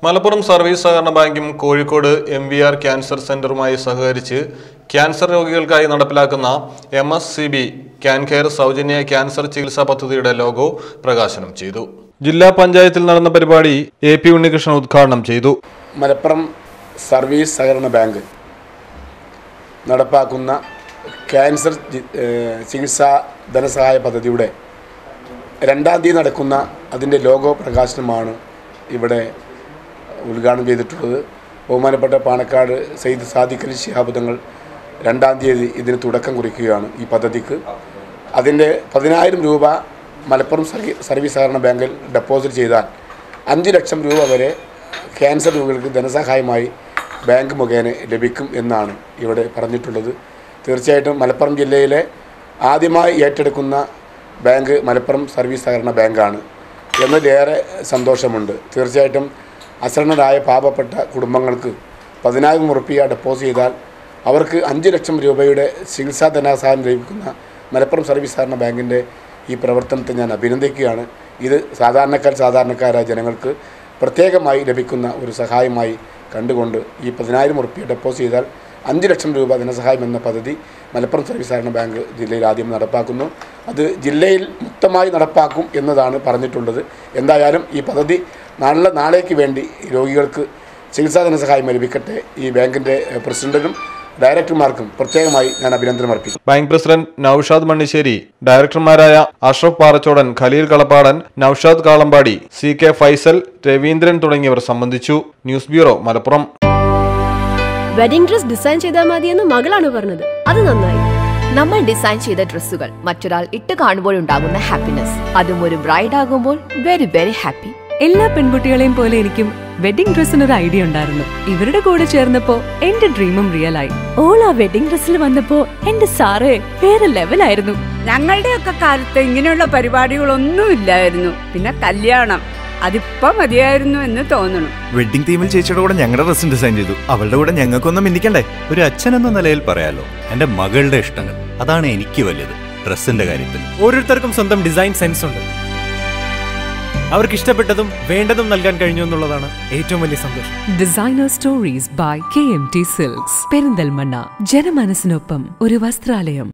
Malappuram service സഹകരണ ബാങ്കും Kozhikode M V R cancer സെന്ററുമായി സഹകരിച്ച് ക്യാൻസർ രോഗികൾക്കായി നടപ്പിലാക്കുന്ന M S C B can care സൗജന്യ ക്യാൻസർ ചികിത്സാ പദ്ധതിയുടെ ലോഗോ പ്രകാശനം ചെയ്തു ജില്ലാ പഞ്ചായത്തിൽ നടന്ന പരിപാടി എ പി ഉണ്ണികൃഷ്ണൻ ഉദ്ഘാടനം ചെയ്തു മലപ്പുറം സർവീസ് സഹകരണ ബാങ്ക് നടപ്പാക്കുന്ന ക്യാൻസർ ജി- ഏഹ് ചികിത്സാ ധനസഹായ പദ്ധതിയുടെ രണ്ടാം തീയതി നടക്കുന്ന അതിൻ്റെ ലോഗോ പ്രകാശനമാണ് ഇവിടെ ഉദ്ഘാടനം ചെയ്തിട്ടുള്ളത് ബഹുമാനപ്പെട്ട പാണക്കാട് സെയ്ദ് സാദിഖ് അലി ശിഹാബ് തങ്ങൾ രണ്ടാം തീയതി ഇതിന് തുടക്കം കുറിക്കുകയാണ് ഈ പദ്ധതിക്ക് അതിൻ്റെ പതിനായിരം രൂപ മലപ്പുറം സർവീ- സർവീസ് സഹകരണ ബാങ്കിൽ ഡെപ്പോസിറ്റ് ചെയ്താൽ അഞ്ച് ലക്ഷം രൂപ വരെ ക്യാൻസർ രോഗികൾക്ക് ധനസഹായമായി ബാങ്ക് മുഖേന ലഭിക്കും എന്നാണ് ഇവിടെ പറഞ്ഞിട്ടുള്ളത് തീർച്ചയായിട്ടും മലപ്പുറം ജില്ലയിലെ ആദ്യമായി ഏറ്റെടുക്കുന്ന ബാങ്ക് മലപ്പുറം സർവീസ് സഹകരണ ബാങ്കാണ് എന്നതിലേറെ സന്തോഷമുണ്ട് തീർച്ചയായിട്ടും അസരണരായ പാവപ്പെട്ട കുടുംബങ്ങൾക്ക് പതിനായിരം ഉറുപ്പിക ഡെപ്പോസിറ്റ് ചെയ്താൽ അവർക്ക് അഞ്ച് ലക്ഷം രൂപയുടെ ചികിത്സാ ധനസഹായം ലഭിക്കുന്ന മലപ്പുറം സർവീസ് സഹകരണ ബാങ്കിൻ്റെ ഈ പ്രവർത്തനത്തെ ഞാൻ അഭിനന്ദിക്കുകയാണ് ഇത് സാധാരണക്കാർ സാധാരണക്കാരായ ജനങ്ങൾക്ക് പ്രത്യേകമായി ലഭിക്കുന്ന ഒരു സഹായമായി കണ്ടുകൊണ്ട് ഈ പതിനായിരം ഉറുപ്പിക ഡെപ്പോസിറ്റ് ചെയ്താൽ അഞ്ച് ലക്ഷം രൂപ ധനസഹായം എന്ന പദ്ധതി മലപ്പുറം സർവീസ് സഹകരണ ബാങ്ക് ജില്ലയിൽ ആദ്യം നടപ്പാക്കുന്നു അത് ജില്ലയിൽ മൊത്തമായി നടപ്പാക്കും എന്നതാണ് പറഞ്ഞിട്ടുള്ളത് എന്തായാലും ഈ പദ്ധതി നല്ല നാളേക്ക് വേണ്ടി രോഗികൾക്ക് ചികിത്സാ ധനസഹായം ലഭിക്കട്ടെ ഈ ബാങ്കിൻ്റെ പ്രസിഡന്റിനും ഡയറക്ടർമാർക്കും പ്രത്യേകമായി ഞാൻ അഭിനന്ദനം അർപ്പിക്കുന്നു ബാങ്ക് പ്രസിഡന്റ് നൌഷാദ് മണ്ണിശ്ശേരി ഡയറക്ടർമാരായ അഷ്റഫ് പാറച്ചോടൻ ഖലീൽ കളപ്പാടൻ നൌഷാദ് കാളമ്പാടി സി കെ ഫൈസൽ രവീന്ദ്രൻ തുടങ്ങിയവർ സംബന്ധിച്ചു news bureau Malappuram wedding dress design ചെയ്താൽ മതിയെന്ന് മകളാണ് പറഞ്ഞത് അത് നന്നായി നമ്മൾ ഡിസൈൻ ചെയ്ത ഡ്രസ്സുകൾ മറ്റൊരാൾ ഇട്ട് കാണുമ്പോൾ ഉണ്ടാകുന്ന ഹാപ്പിനെസ് അതും ഒരു ബ്രൈഡ് ആകുമ്പോൾ വെരി വെരി ഹാപ്പി എല്ലാ പെൺകുട്ടികളെയും പോലെ എനിക്കും വെഡിംഗ് ഡ്രസ്സിന് ഒരു ഐഡിയ ഉണ്ടായിരുന്നു ഇവരുടെ കൂടെ ചേർന്നപ്പോ എന്റെ ഡ്രീമും റിയൽ ആയി ഓൾ ആ വെഡിംഗ് ഡ്രസ്സിൽ വന്നപ്പോ എന്റെ സാറേ വേറെ ലെവലായിരുന്നു ഞങ്ങളുടെയൊക്കെ കാലത്ത് ഇങ്ങനെയുള്ള പരിപാടികളൊന്നും ഇല്ലായിരുന്നു പിന്നെ കല്യാണം അതിപ്പോ മതിയായിരുന്നു എന്ന് തോന്നുന്നു വെഡിങ് തീമിൽ ചേച്ചിയുടെ കൂടെ ഞങ്ങളുടെ ഡ്രസ്സും ഡിസൈൻ ചെയ്തു അവളുടെ കൂടെ ഞങ്ങൾക്കൊന്നും മിന്നിക്കണ്ടേ ഒരു അച്ഛൻ എന്ന നിലയിൽ പറയാലോ എന്റെ മകളുടെ ഇഷ്ടങ്ങൾ അതാണ് എനിക്ക് വലുത് ഡ്രസ്സിന്റെ കാര്യത്തിൽ ഓരോരുത്തർക്കും സ്വന്തം ഡിസൈൻ സെൻസ് ഉണ്ട് അവർക്ക് ഇഷ്ടപ്പെട്ടതും വേണ്ടതും നൽകാൻ കഴിഞ്ഞു എന്നുള്ളതാണ് ഏറ്റവും വലിയ സന്തോഷം designer stories by K M T silks Perinthalmanna ജനമനസ്സിനൊപ്പം ഒരു വസ്ത്രാലയം